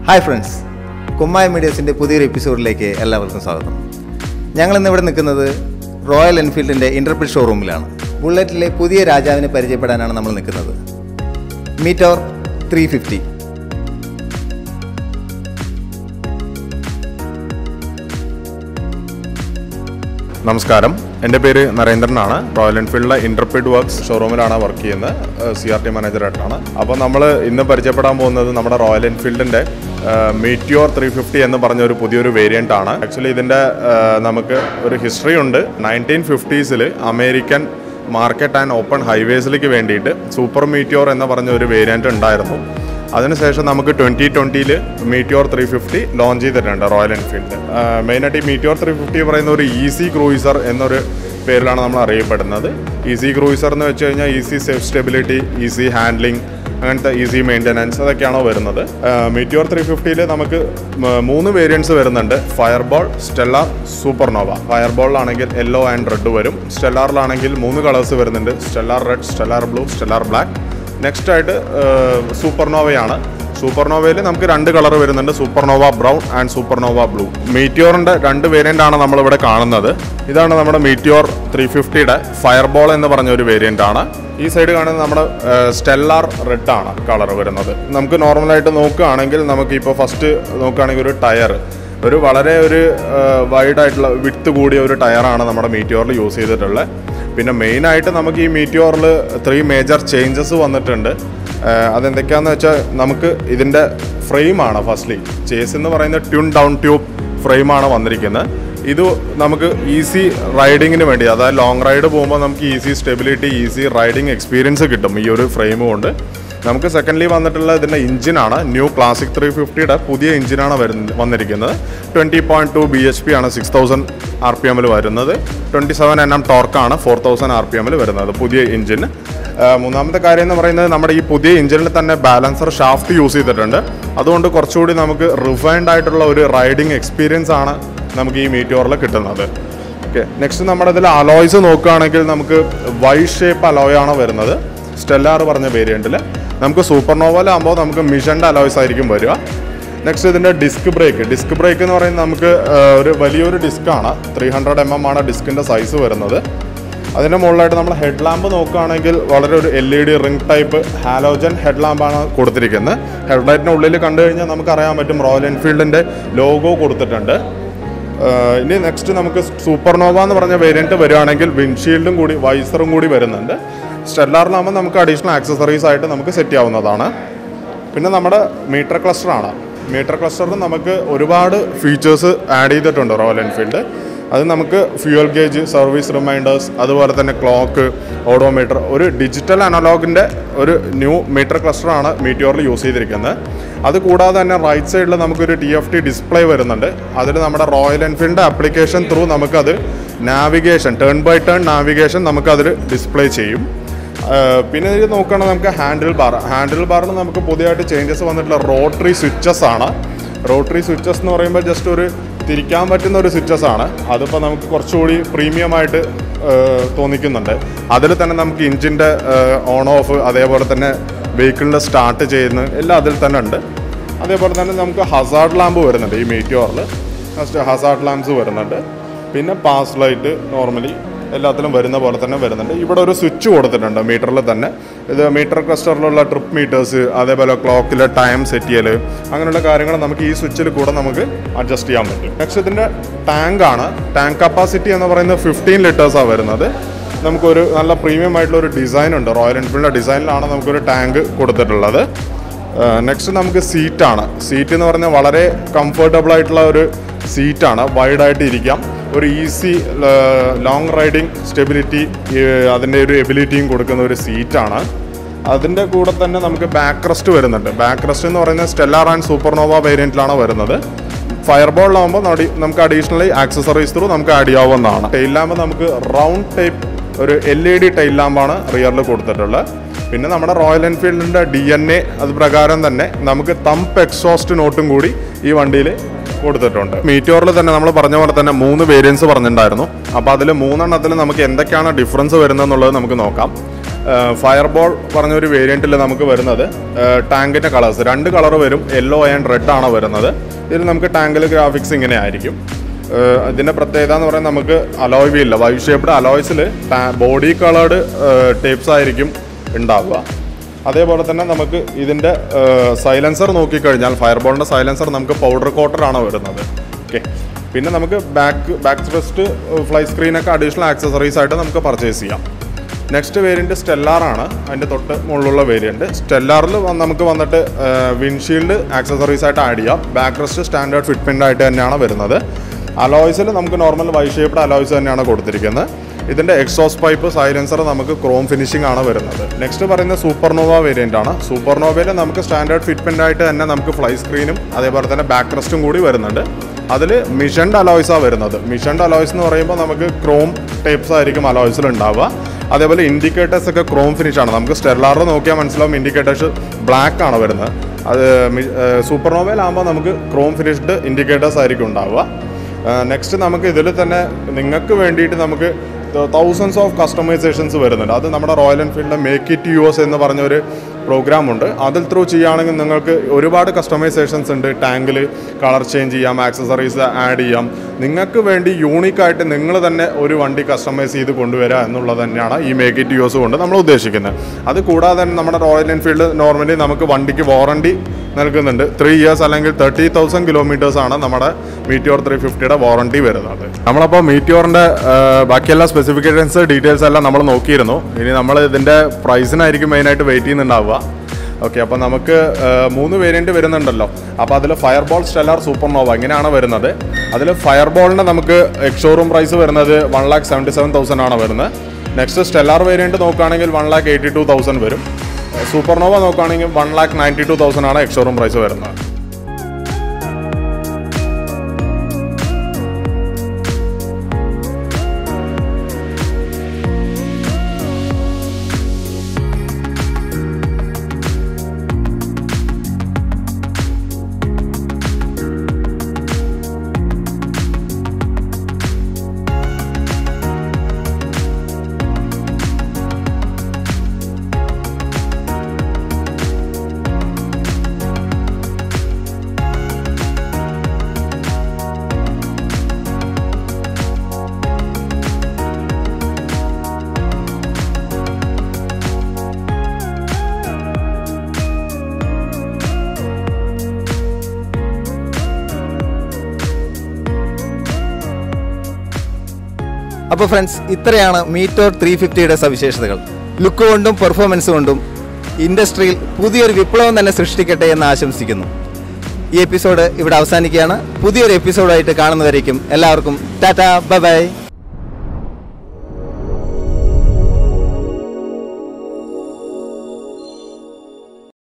hi friends കുമ്മായ മീഡിയസിൻ്റെ പുതിയൊരു എപ്പിസോഡിലേക്ക് എല്ലാവർക്കും സ്വാഗതം ഞങ്ങൾ ഇന്ന് ഇവിടെ നിൽക്കുന്നത് റോയൽ എൻഫീൽഡിൻ്റെ ഇൻ്റർപ്രിറ്റ് ഷോറൂമിലാണ് ബുള്ളറ്റിലെ പുതിയ രാജാവിനെ പരിചയപ്പെടാനാണ് നമ്മൾ നിൽക്കുന്നത് മീറ്റോർ ത്രീ ഫിഫ്റ്റി നമസ്കാരം എൻ്റെ പേര് നരേന്ദ്രനാണ് റോയൽ എൻഫീൽഡിലെ ഇൻ്റർപ്രിഡ് വർക്ക്സ് ഷോറൂമിലാണ് വർക്ക് ചെയ്യുന്നത് സി ആർ ടി മാനേജറായിട്ടാണ് അപ്പോൾ നമ്മൾ ഇന്ന് പരിചയപ്പെടാൻ പോകുന്നത് നമ്മുടെ റോയൽ എൻഫീൽഡിൻ്റെ മീറ്റിയോർ ത്രീ ഫിഫ്റ്റി എന്ന് പറഞ്ഞ ഒരു പുതിയൊരു വേരിയൻ്റ് ആണ് ആക്ച്വലി ഇതിൻ്റെ ആ, നമുക്ക് ഒരു ഹിസ്റ്ററി ഉണ്ട് നയൻറ്റീൻ ഫിഫ്റ്റീസിൽ അമേരിക്കൻ മാർക്കറ്റ് ആൻഡ് ഓപ്പൺ ഹൈവേസിലേക്ക് വേണ്ടിയിട്ട് സൂപ്പർ മീറ്റിയോർ എന്ന് പറഞ്ഞ ഒരു വേരിയൻ്റ് ഉണ്ടായിരുന്നു അതിനുശേഷം നമുക്ക് ട്വൻറ്റി ട്വൻറ്റിയിൽ മീറ്റിയോർ ത്രീ ഫിഫ്റ്റി ലോഞ്ച് ചെയ്തിട്ടുണ്ട് റോയൽ എൻഫീൽഡ് മെയിനായിട്ട് ഈ മീറ്റിയോർ ത്രീ ഫിഫ്റ്റി പറയുന്ന ഒരു ഈസി ക്രൂയിസർ എന്നൊരു പേരിലാണ് നമ്മൾ അറിയപ്പെടുന്നത് ഈസി ക്രൂയിസർ എന്ന് വെച്ച് കഴിഞ്ഞാൽ easy safe stability easy handling അങ്ങനത്തെ ഈസി മെയിൻ്റനൻസ് അതൊക്കെയാണോ വരുന്നത് മീറ്റിയോർ ത്രീ ഫിഫ്റ്റിയിൽ നമുക്ക് മ- മൂന്ന് വേരിയൻസ് വരുന്നുണ്ട് fireball stellar supernova ഫയർബോളിലാണെങ്കിൽ yellow and red വരും സ്റ്റെല്ലാറിലാണെങ്കിൽ മൂന്ന് കളേഴ്സ് വരുന്നുണ്ട് stellar red stellar blue stellar black next ആയിട്ട് സൂപ്പർനോവയാണ് സൂപ്പർനോവയിൽ നമുക്ക് രണ്ട് കളർ വരുന്നുണ്ട് supernova brown and supernova blue മീറ്റിയോറിൻ്റെ രണ്ട് വേരിയൻ്റ് ആണ് നമ്മളിവിടെ കാണുന്നത് ഇതാണ് നമ്മുടെ മീറ്റിയോർ ത്രീ ഫിഫ്റ്റിയുടെ ഫയർബോൾ എന്ന് പറഞ്ഞ ഒരു വേരിയൻ്റ് ആണ് ഈ സൈഡ് കാണുന്നത് നമ്മുടെ സ്റ്റെല്ലാർ റെഡ് ആണ് കളർ വരുന്നത് നമുക്ക് നോർമലായിട്ട് നോക്കുകയാണെങ്കിൽ നമുക്ക് ഇപ്പോൾ ഫസ്റ്റ് നോക്കുകയാണെങ്കിൽ ഒരു ടയർ ഒരു വളരെ ഒരു വൈഡ് ആയിട്ടുള്ള വിട്ട് കൂടിയ ഒരു ടയറാണ് നമ്മുടെ മീറ്റിയോറിൽ യൂസ് ചെയ്തിട്ടുള്ളത് പിന്നെ മെയിനായിട്ട് നമുക്ക് ഈ മീറ്റിയോറിൽ ത്രീ മേജർ ചേഞ്ചസ് വന്നിട്ടുണ്ട് ആഹ് അതെന്തൊക്കെയാന്ന് വെച്ചാൽ നമുക്ക് ഇതിൻ്റെ ഫ്രെയിമാണ് ഫസ്റ്റ്ലി ചേസ് എന്ന് പറയുന്ന ട്യൂൺ ഡൗൺ ട്യൂബ് ഫ്രെയിമാണ് വന്നിരിക്കുന്നത് ഇത് നമുക്ക് ഈസി റൈഡിങ്ങിന് വേണ്ടി അതായത് ലോങ് റൈഡ് പോകുമ്പോൾ നമുക്ക് easy stability easy riding experience കിട്ടും ഈ ഒരു ഫ്രെയിം കൊണ്ട് നമുക്ക് സെക്കൻഡ്ലി വന്നിട്ടുള്ള ഇതിൻ്റെ എഞ്ചിനാണ് ന്യൂ ക്ലാസിക് ത്രീ ഫിഫ്റ്റിയുടെ പുതിയ എഞ്ചിനാണ് വരുന്നത് വന്നിരിക്കുന്നത് twenty point two B H P ആണ് സിക്സ് തൗസൻഡ് ആർ പി എമ്മിൽ വരുന്നത് ട്വൻറ്റി സെവൻ എൻ എം ടോർക്കാണ് ഫോർ തൗസൻഡ് ആർ പി എമ്മിൽ വരുന്നത് പുതിയ എഞ്ചിൻ മൂന്നാമത്തെ കാര്യം എന്ന് പറയുന്നത് നമ്മുടെ ഈ പുതിയ എഞ്ചിനിൽ തന്നെ ബാലൻസർ ഷാഫ്റ്റ് യൂസ് ചെയ്തിട്ടുണ്ട് അതുകൊണ്ട് കുറച്ചുകൂടി നമുക്ക് റിഫൈൻഡ് ആയിട്ടുള്ള ഒരു റൈഡിങ് എക്സ്പീരിയൻസ് ആണ് നമുക്ക് ഈ മീറ്റിയോറിൽ കിട്ടുന്നത് ഓക്കെ നെക്സ്റ്റ് നമ്മുടെ ഇതിൽ അലോയ്സ് നോക്കുകയാണെങ്കിൽ നമുക്ക് വൈ ഷേപ്പ് അലോയാണ് വരുന്നത് സ്റ്റെല്ലാർ പറഞ്ഞ വേരിയൻറ്റിൽ നമുക്ക് സൂപ്പർനോവലാകുമ്പോൾ നമുക്ക് മിഷൻ്റെ അലോയ്സ് ആയിരിക്കും വരിക നെക്സ്റ്റ് ഇതിൻ്റെ ഡിസ്ക് ബ്രേക്ക് ഡിസ്ക് ബ്രേക്ക് എന്ന് പറയുന്നത് നമുക്ക് ആ, ഒരു വലിയൊരു ഡിസ്ക്കാണ് ത്രീ ഹൺഡ്രഡ് എം എം ആണ് ഡിസ്കിൻ്റെ സൈസ് വരുന്നത് അതിൻ്റെ മുകളിലായിട്ട് നമ്മൾ ഹെഡ് ലാമ്പ് നോക്കുകയാണെങ്കിൽ വളരെ ഒരു L E D ring type halogen head ലാമ്പാണ് കൊടുത്തിരിക്കുന്നത് ഹെഡ് ലൈറ്റിൻ്റെ ഉള്ളിൽ കണ്ടു കഴിഞ്ഞാൽ നമുക്ക് അറിയാൻ പറ്റും റോയൽ എൻഫീൽഡിൻ്റെ ലോഗോ കൊടുത്തിട്ടുണ്ട് ആഹ് ഇനി നെക്സ്റ്റ് നമുക്ക് സൂപ്പർനോവ എന്ന് പറഞ്ഞ വേരിയൻറ്റ് വരികയാണെങ്കിൽ വിൻഷീൽഡും കൂടി വൈസറും കൂടി വരുന്നുണ്ട് സ്റ്റെല്ലാറിലാകുമ്പോൾ നമുക്ക് അഡീഷണൽ ആക്സസറീസ് ആയിട്ട് നമുക്ക് സെറ്റ് ചെയ്യാവുന്നതാണ് പിന്നെ നമ്മുടെ മീറ്റർ ക്ലസ്റ്ററാണ് മീറ്റർ ക്ലസ്റ്ററിൽ നമുക്ക് ഒരുപാട് ഫീച്ചേഴ്സ് ആഡ് ചെയ്തിട്ടുണ്ട് റോയൽ എൻഫീൽഡ് അത് നമുക്ക് ഫ്യൂവൽ ഗേജ് സർവീസ് റിമൈൻഡേഴ്സ് അതുപോലെ തന്നെ ക്ലോക്ക് ഓഡോമീറ്റർ ഒരു ഡിജിറ്റൽ അനലോഗിൻ്റെ ഒരു ന്യൂ മീറ്റർ ക്ലസ്റ്ററാണ് മീറ്റിയോറിൽ യൂസ് ചെയ്തിരിക്കുന്നത് അത് കൂടാതെ തന്നെ റൈറ്റ് സൈഡിൽ നമുക്കൊരു ടി എഫ് ടി ഡിസ്പ്ലേ വരുന്നുണ്ട് അതിൽ നമ്മുടെ റോയൽ എൻഫീൽഡിൻ്റെ ആപ്ലിക്കേഷൻ ത്രൂ നമുക്കത് navigation turn by turn navigation നമുക്കതിൽ ഡിസ്പ്ലേ ചെയ്യും ആഹ് പിന്നെ ഇത് നോക്കുകയാണെങ്കിൽ നമുക്ക് ഹാൻഡിൽ ബാർ ഹാൻഡിൽ ബാറിൽ നമുക്ക് പുതിയതായിട്ട് ചേഞ്ചസ് വന്നിട്ടുള്ള റോട്ടറി സ്വിച്ചസ് ആണ് റോട്ടറി സ്വിച്ചസ് എന്ന് പറയുമ്പോൾ ജസ്റ്റ് ഒരു തിരിക്കാൻ പറ്റുന്ന ഒരു സ്വിച്ചസ് ആണ് അതിപ്പോൾ നമുക്ക് കുറച്ചുകൂടി പ്രീമിയം ആയിട്ട് ആഹ് തോന്നിക്കുന്നുണ്ട് അതിൽ തന്നെ നമുക്ക് ഇഞ്ചിൻ്റെ ഓൺ ഓഫ് അതേപോലെ തന്നെ വെഹിക്കിളിൻ്റെ സ്റ്റാർട്ട് ചെയ്യുന്ന എല്ലാം അതിൽ തന്നെ ഉണ്ട് അതേപോലെ തന്നെ നമുക്ക് ഹസാർഡ് ലാമ്പ് വരുന്നുണ്ട് ഈ മീറ്റിയോറിൽ ഹസാർഡ് ലാംപ്സ് വരുന്നുണ്ട് പിന്നെ പാസ് ലൈറ്റ് നോർമലി എല്ലാത്തിലും വരുന്ന പോലെ തന്നെ വരുന്നുണ്ട് ഇവിടെ ഒരു സ്വിച്ച് കൊടുത്തിട്ടുണ്ട് മീറ്ററിൽ തന്നെ ഇത് മീറ്റർ ക്ലസ്റ്ററിലുള്ള ട്രിപ്പ് മീറ്റേഴ്സ് അതേപോലെ ക്ലോക്കിലെ ടൈം സെറ്റ് ചെയ്യൽ അങ്ങനെയുള്ള കാര്യങ്ങൾ നമുക്ക് ഈ സ്വിച്ചിൽ കൂടെ നമുക്ക് അഡ്ജസ്റ്റ് ചെയ്യാൻ പറ്റും നെക്സ്റ്റ് ഇതിൻ്റെ ടാങ്ക് ആണ് ടാങ്ക് കപ്പാസിറ്റി എന്ന് പറയുന്നത് ഫിഫ്റ്റീൻ ലിറ്റേഴ്സാണ് വരുന്നത് നമുക്കൊരു നല്ല പ്രീമിയം ആയിട്ടുള്ള ഒരു ഡിസൈൻ ഉണ്ട് റോയൽ എൻഫീൽഡിൻ്റെ ഡിസൈനിലാണ് നമുക്കൊരു ടാങ്ക് കൊടുത്തിട്ടുള്ളത് നെക്സ്റ്റ് നമുക്ക് സീറ്റാണ് സീറ്റ് എന്ന് പറഞ്ഞാൽ വളരെ കംഫർട്ടബിൾ ആയിട്ടുള്ള ഒരു സീറ്റാണ് വൈഡായിട്ട് ഇരിക്കാം ഒരു ഈസി ലോങ് റൈഡിങ് സ്റ്റെബിലിറ്റി അതിൻ്റെ ഒരു എബിലിറ്റിയും കൊടുക്കുന്ന ഒരു സീറ്റാണ് അതിൻ്റെ കൂടെ തന്നെ നമുക്ക് ബാക്ക് റെസ്റ്റ് വരുന്നുണ്ട് ബാക്ക് റെസ്റ്റ് എന്ന് പറയുന്നത് സ്റ്റെല്ലാർ ആൻഡ് സൂപ്പർനോവ വേരിയൻറ്റിലാണ് വരുന്നത് ഫയർബോളിലാകുമ്പോൾ നമുക്ക് അഡീഷണലി ആക്സസറീസ് ത്രൂ നമുക്ക് ആഡ് ചെയ്യാവുന്നതാണ് ടെയിൽ ലാമ്പ് നമുക്ക് റൗണ്ട് ടൈപ്പ് ഒരു എൽ ഇ ഡി ടൈൽ ലാമ്പാണ് റിയറിൽ കൊടുത്തിട്ടുള്ളത് പിന്നെ നമ്മുടെ റോയൽ എൻഫീൽഡിൻ്റെ ഡി എൻ എ അത് പ്രകാരം തന്നെ നമുക്ക് തമ്പ് എക്സോസ്റ്റ് നോട്ടും കൂടി ഈ വണ്ടിയിൽ കൊടുത്തിട്ടുണ്ട് മീറ്റോറിൽ തന്നെ നമ്മൾ പറഞ്ഞ പോലെ തന്നെ മൂന്ന് വേരിയൻസ് പറഞ്ഞിട്ടുണ്ടായിരുന്നു അപ്പോൾ അതിൽ മൂന്നെണ്ണത്തിൽ നമുക്ക് എന്തൊക്കെയാണ് ഡിഫറൻസ് വരുന്നതെന്നുള്ളത് നമുക്ക് നോക്കാം ഫയർബോൾ പറഞ്ഞൊരു വേരിയൻറ്റിൽ നമുക്ക് വരുന്നത് ടാങ്കിൻ്റെ കളേഴ്സ് രണ്ട് കളർ വരും യെല്ലോ ആൻഡ് റെഡ് ആണ് വരുന്നത് ഇതിൽ നമുക്ക് ടാങ്കിൽ ഗ്രാഫിക്സ് ഇങ്ങനെ ആയിരിക്കും ഏഹ് ഇതിൻ്റെ പ്രത്യേകത എന്ന് പറയുന്നത് നമുക്ക് അലോയ് വീലില്ല വൈ ഷേപ്ഡ് അലോയ്സിൽ ബോഡി കളേർഡ് ടേപ്സ് ആയിരിക്കും ഉണ്ടാവുക അതേപോലെ തന്നെ നമുക്ക് ഇതിൻ്റെ സൈലൻസർ നോക്കിക്കഴിഞ്ഞാൽ ഫയർബോളിൻ്റെ സൈലൻസർ നമുക്ക് പൗഡർ കോട്ടറാണ് വരുന്നത് ഓക്കെ പിന്നെ നമുക്ക് ബാക്ക് ബാക്ക് റെസ്റ്റ് ഫ്ലൈ സ്ക്രീനൊക്കെ അഡീഷണൽ ആക്സസറീസ് ആയിട്ട് നമുക്ക് പർച്ചേസ് ചെയ്യാം നെക്സ്റ്റ് വേരിയൻറ്റ് സ്റ്റെല്ലാറാണ് അതിൻ്റെ തൊട്ട് മുകളിലുള്ള വേരിയൻറ്റ് സ്റ്റെല്ലാറിൽ നമുക്ക് വന്നിട്ട് വിൻഷീൽഡ് ആക്സസറീസ് ആയിട്ട് ആഡ് ചെയ്യാം ബാക്ക് റെസ്റ്റ് സ്റ്റാൻഡേർഡ് ഫിറ്റ്മെൻ്റ് ആയിട്ട് തന്നെയാണ് വരുന്നത് അലോയ്സിൽ നമുക്ക് നോർമൽ വൈ ഷേപ്ഡ് അലോയ്സ് തന്നെയാണ് കൊടുത്തിരിക്കുന്നത് ഇതിൻ്റെ എക്സോസ് പൈപ്പ് സൈലൻസർ നമുക്ക് ക്രോം ഫിനിഷിംഗ് ആണ് വരുന്നത് നെക്സ്റ്റ് പറയുന്നത് സൂപ്പർനോവ വേരിയൻ്റ് ആണ് സൂപ്പർനോവയിൽ നമുക്ക് സ്റ്റാൻഡേർഡ് ഫിറ്റ്മെൻ്റ് ആയിട്ട് തന്നെ നമുക്ക് ഫ്ലൈ സ്ക്രീനും അതേപോലെ തന്നെ ബാക്ക് റെസ്റ്റും കൂടി വരുന്നുണ്ട് അതിൽ മിഷൻഡ് അലോയ്സാണ് വരുന്നത് മിഷൻഡ് അലോയ്സ് എന്ന് പറയുമ്പോൾ നമുക്ക് ക്രോം ടേപ്സ് ആയിരിക്കും അലോയ്സിൽ ഉണ്ടാവുക അതേപോലെ ഇൻഡിക്കേറ്റേഴ്സ് ഒക്കെ ക്രോം ഫിനിഷ് ആണ് നമുക്ക് സ്റ്റെല്ലാറിൽ നോക്കിയാൽ മനസ്സിലാവും ഇൻഡിക്കേറ്റേഴ്സ് ബ്ലാക്ക് ആണ് വരുന്നത് അത് സൂപ്പർനോവയിലാകുമ്പോൾ നമുക്ക് ക്രോം ഫിനിഷ്ഡ് ഇൻഡിക്കേറ്റേഴ്സ് ആയിരിക്കും ഉണ്ടാവുക നെക്സ്റ്റ് നമുക്ക് ഇതിൽ തന്നെ നിങ്ങൾക്ക് വേണ്ടിയിട്ട് നമുക്ക് തൗസൻഡ്സ് ഓഫ് കസ്റ്റമൈസേഷൻസ് വരുന്നുണ്ട് അത് നമ്മുടെ റോയൽ എൻഫീൽഡിൻ്റെ മേക്ക് ഇറ്റ് യു എസ് എന്ന് പറഞ്ഞൊരു പ്രോഗ്രാം ഉണ്ട് അതിൽ ത്രൂ ചെയ്യുകയാണെങ്കിൽ നിങ്ങൾക്ക് ഒരുപാട് കസ്റ്റമൈസേഷൻസ് ഉണ്ട് ടാങ്കിൽ കളർ ചേഞ്ച് ചെയ്യാം ആക്സസറീസ് ആഡ് ചെയ്യാം നിങ്ങൾക്ക് വേണ്ടി യൂണിക്കായിട്ട് നിങ്ങൾ തന്നെ ഒരു വണ്ടി കസ്റ്റമൈസ് ചെയ്ത് കൊണ്ടുവരിക എന്നുള്ളത് തന്നെയാണ് ഈ മേക്ക് ഇറ്റ് യൂസ് കൊണ്ട് നമ്മൾ ഉദ്ദേശിക്കുന്നത് അത് കൂടാതെ തന്നെ നമ്മുടെ റോയൽ എൻഫീൽഡ് നോർമലി നമുക്ക് വണ്ടിക്ക് വാറണ്ടി നൽകുന്നുണ്ട് ത്രീ ഇയേഴ്സ് അല്ലെങ്കിൽ തേർട്ടി തൗസൻഡ് കിലോമീറ്റേഴ്സ് ആണ് നമ്മുടെ മീറ്റിയോർ ത്രീ ഫിഫ്റ്റിയുടെ വാറണ്ടി വരുന്നത് നമ്മളപ്പോൾ മീറ്റിയോറിൻ്റെ ബാക്കിയെല്ലാ സ്പെസിഫിക്കേഷൻസ് ഡീറ്റെയിൽസ് എല്ലാം നമ്മൾ നോക്കിയിരുന്നു ഇനി നമ്മൾ ഇതിൻ്റെ പ്രൈസിനായിരിക്കും മെയിനായിട്ട് വെയിറ്റ് ചെയ്യുന്നുണ്ടാവുക ഓക്കെ അപ്പോൾ നമുക്ക് ആ, മൂന്ന് വേരിയൻറ്റ് വരുന്നുണ്ടല്ലോ അപ്പോൾ അതിൽ ഫയർബോൾ സ്റ്റെല്ലാർ സൂപ്പർനോവ ഇങ്ങനെയാണ് വരുന്നത് അതിൽ ഫയർബോളിന് നമുക്ക് എക്സോറൂം പ്രൈസ് വരുന്നത് one lakh seventy seven thousand ആണ് വരുന്നത് നെക്സ്റ്റ് സ്റ്റെല്ലാർ വേരിയൻറ്റ് നോക്കുകയാണെങ്കിൽ one lakh eighty two thousand വരും സൂപ്പർനോവ നോക്കുകയാണെങ്കിൽ one lakh ninety two thousand ആണ് എക്സോറൂം പ്രൈസ് വരുന്നത് അപ്പോൾ ഫ്രണ്ട്സ് ഇത്രയാണ് മീറ്റോർ ത്രീ ഫിഫ്റ്റിയുടെ സവിശേഷതകൾ ലുക്ക് കൊണ്ടും പെർഫോമൻസ് കൊണ്ടും ഇൻഡസ്ട്രിയിൽ പുതിയൊരു വിപ്ലവം തന്നെ സൃഷ്ടിക്കട്ടെ എന്ന് ആശംസിക്കുന്നു ഈ എപ്പിസോഡ് ഇവിടെ അവസാനിക്കുകയാണ് പുതിയൊരു എപ്പിസോഡായിട്ട് കാണുന്നവരേക്കും എല്ലാവർക്കും ടാറ്റ ബൈ ബൈ